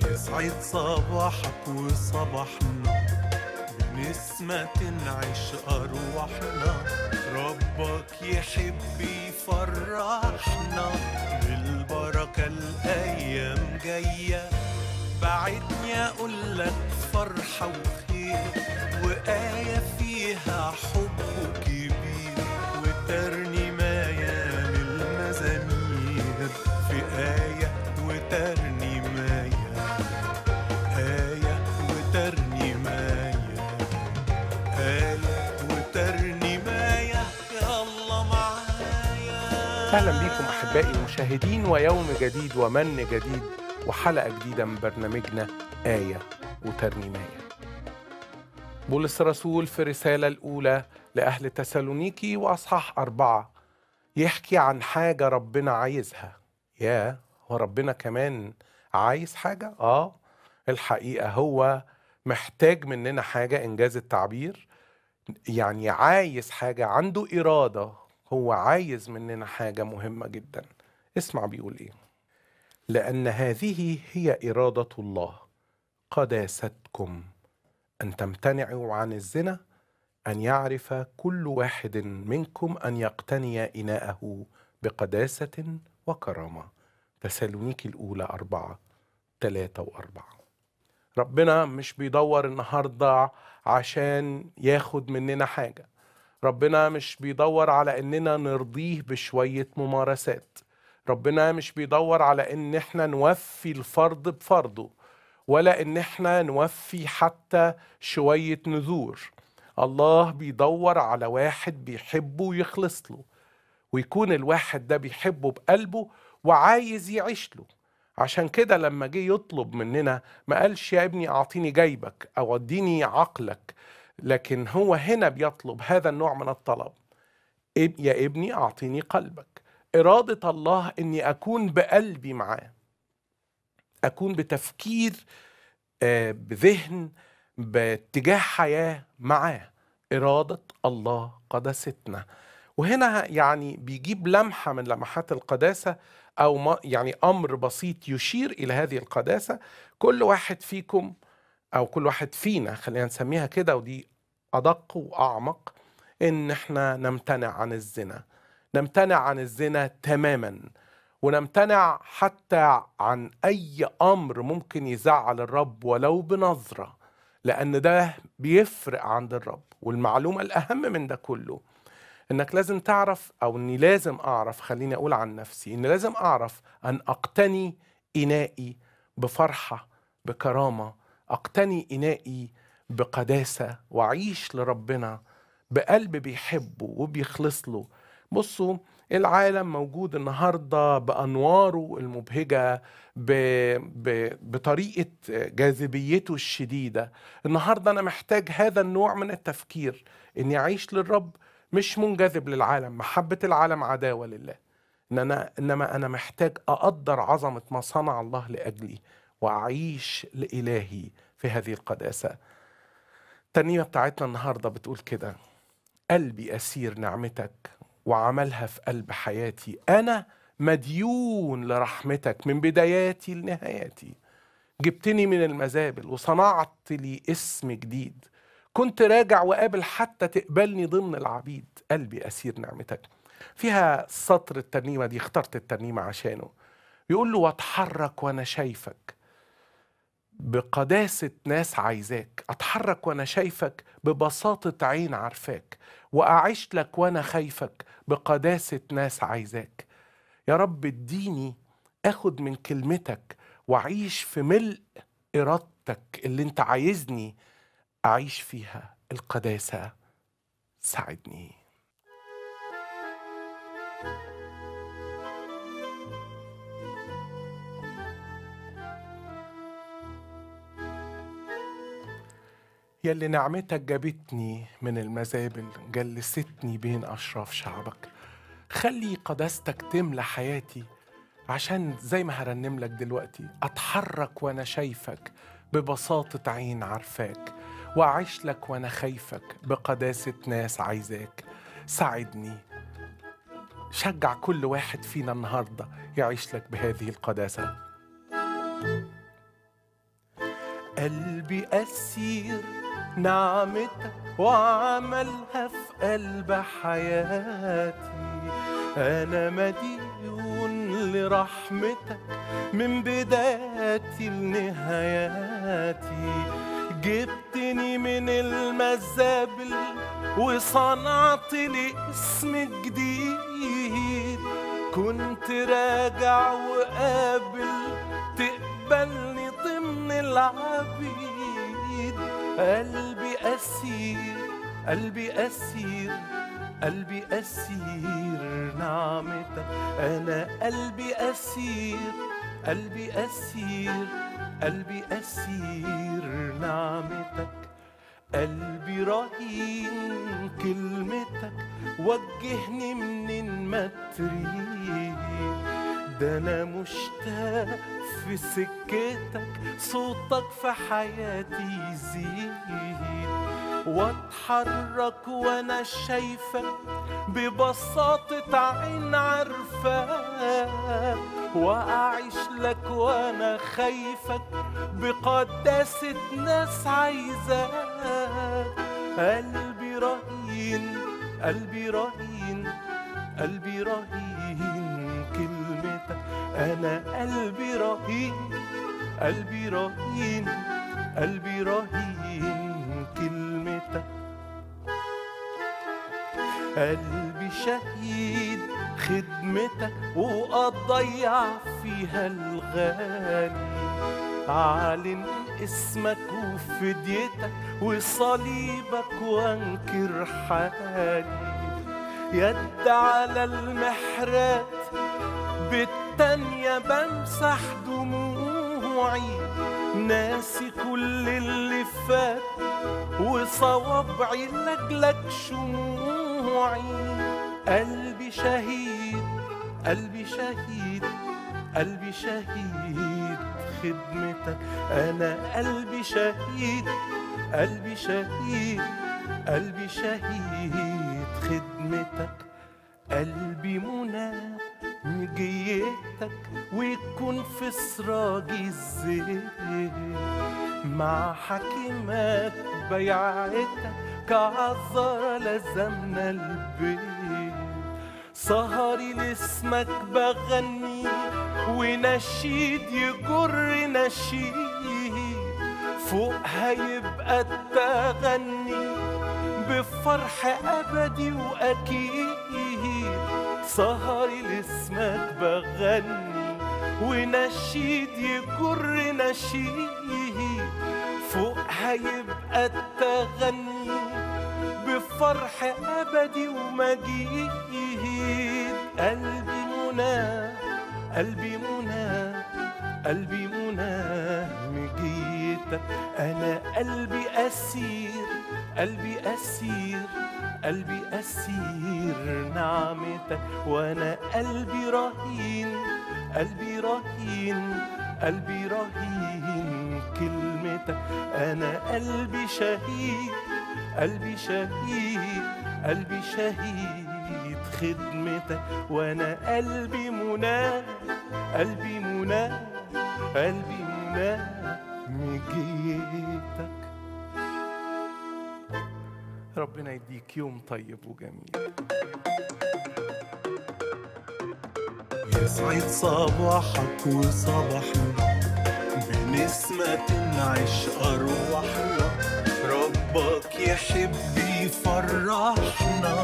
يسعد صباحك وصباحنا بنسمة تنعش أرواحنا ربك يحب يفرحنا بالبركة الأيام جاية بعدني أقول لك فرحة وخير وآية فيها حب كبير وترنيماية من المزامير في آية وترنيماية آية وترنيماية آية وترنيماية يا الله معايا اهلا بيكم احبائي المشاهدين ويوم جديد ومن جديد وحلقه جديده من برنامجنا ايه وترنيمايه بولس الرسول في الرساله الاولى لاهل تسالونيكي واصحاح اربعه يحكي عن حاجه ربنا عايزها يا هو ربنا كمان عايز حاجه اه الحقيقه هو محتاج مننا حاجه انجاز التعبير يعني عايز حاجه عنده اراده هو عايز مننا حاجة مهمة جدا اسمع بيقول ايه لأن هذه هي إرادة الله قداستكم أن تمتنعوا عن الزنا أن يعرف كل واحد منكم أن يقتني إناءه بقداسة وكرامة تسالونيكي الأولى أربعة ثلاثة وأربعة ربنا مش بيدور النهاردة عشان ياخد مننا حاجة ربنا مش بيدور على اننا نرضيه بشوية ممارسات ربنا مش بيدور على ان احنا نوفي الفرض بفرضه ولا ان احنا نوفي حتى شوية نذور الله بيدور على واحد بيحبه ويخلص له ويكون الواحد ده بيحبه بقلبه وعايز يعيش له عشان كده لما جه يطلب مننا ما قالش يا ابني اعطيني جيبك او اديني عقلك لكن هو هنا بيطلب هذا النوع من الطلب إب- يا ابني اعطيني قلبك اراده الله اني اكون بقلبي معاه اكون بتفكير آه، بذهن باتجاه حياه معاه اراده الله قداستنا وهنا يعني بيجيب لمحه من لمحات القداسه او ما يعني امر بسيط يشير الى هذه القداسه كل واحد فيكم او كل واحد فينا خلينا نسميها كده ودي ادق واعمق ان احنا نمتنع عن الزنا نمتنع عن الزنا تماما ونمتنع حتى عن اي امر ممكن يزعل الرب ولو بنظره لان ده بيفرق عند الرب والمعلومه الاهم من ده كله انك لازم تعرف او اني لازم اعرف خليني اقول عن نفسي ان لازم اعرف ان اقتني انائي بفرحه بكرامه اقتني انائي بقداسه واعيش لربنا بقلب بيحبه وبيخلص له بصوا العالم موجود النهارده بانواره المبهجه ب... ب... بطريقه جاذبيته الشديده النهارده انا محتاج هذا النوع من التفكير اني اعيش للرب مش منجذب للعالم محبه العالم عداوه لله ان انا انما انا محتاج اقدر عظمه ما صنع الله لاجلي واعيش لالهي في هذه القداسه الترنيمه بتاعتنا النهارده بتقول كده قلبي اسير نعمتك وعملها في قلب حياتي انا مديون لرحمتك من بداياتي لنهاياتي جبتني من المزابل وصنعت لي اسم جديد كنت راجع وقابل حتى تقبلني ضمن العبيد قلبي اسير نعمتك فيها سطر الترنيمه دي اخترت الترنيمه عشانه يقول له واتحرك وانا شايفك بقداسة ناس عايزاك أتحرك وأنا شايفك ببساطة عين عارفاك وأعيش لك وأنا خايفك بقداسة ناس عايزاك يا رب اديني أخد من كلمتك وأعيش في ملء إرادتك اللي أنت عايزني أعيش فيها القداسة ساعدني يلي نعمتك جابتني من المزابل جلستني بين أشراف شعبك خلي قداستك تملى حياتي عشان زي ما هرنم لك دلوقتي أتحرك وأنا شايفك ببساطة عين عارفاك وأعيش لك وأنا خايفك بقداسة ناس عايزاك ساعدني شجع كل واحد فينا النهارده يعيش لك بهذه القداسه قلبي أسير نعمتك وعملها في قلب حياتي أنا مديون لرحمتك من بداياتي لنهاياتي جبتني من المزابل وصنعت لي اسم جديد كنت راجع وقابل تقبلني ضمن العبيد قلبي أسير قلبي أسير قلبي أسير نعمتك أنا قلبي أسير قلبي أسير قلبي أسير نعمتك قلبي رهين كلمتك وجهني منين ما تريد ده انا مشتاق في سكتك صوتك في حياتي يزيد واتحرك وانا شايفك ببساطة عين عارفاك واعيش لك وانا خايفك بقداسة ناس عايزاك قلبي رهين قلبي رهين قلبي رهين كلمتك انا قلبي رهين قلبي رهين قلبي رهين كلمتك قلبي شهيد خدمتك وأضيع فيها الغالي أعلن اسمك وفديتك وصليبك وانكر حالي يد على المحرات بالتانية بمسح دموعي ناسي كل اللي فات وصوابعي لجلك شموعي قلبي شهيد قلبي شهيد قلبي شهيد خدمتك انا قلبي شهيد قلبي شهيد قلبي شهيد خدمتك قلبي منى مجيتك ويكون في سراجي الزيت مع حكيمات بيعتك كعذارة لزمنا البيت سهري لاسمك بغني ونشيد يجر نشيد فوقها يبقى التغني بفرح أبدي وأكيد سهري لاسمك بغني ونشيد يجر نشيد فوقها يبقى التغني بفرح أبدي ومجيد قلبي منى قلبي منى قلبي منى مجيتك أنا قلبي أسير قلبي أسير قلبي أسير نعمتك وأنا قلبي رهين قلبي رهين قلبي رهين كلمتك أنا قلبي شهيد قلبي شهيد قلبي شهيد خدمتك وأنا قلبي منى قلبي منى قلبي منى مجيتك ربنا يديك يوم طيب وجميل يسعد صباحك وصباحنا بنسمة نعيش أرواحنا ربك يحب يفرحنا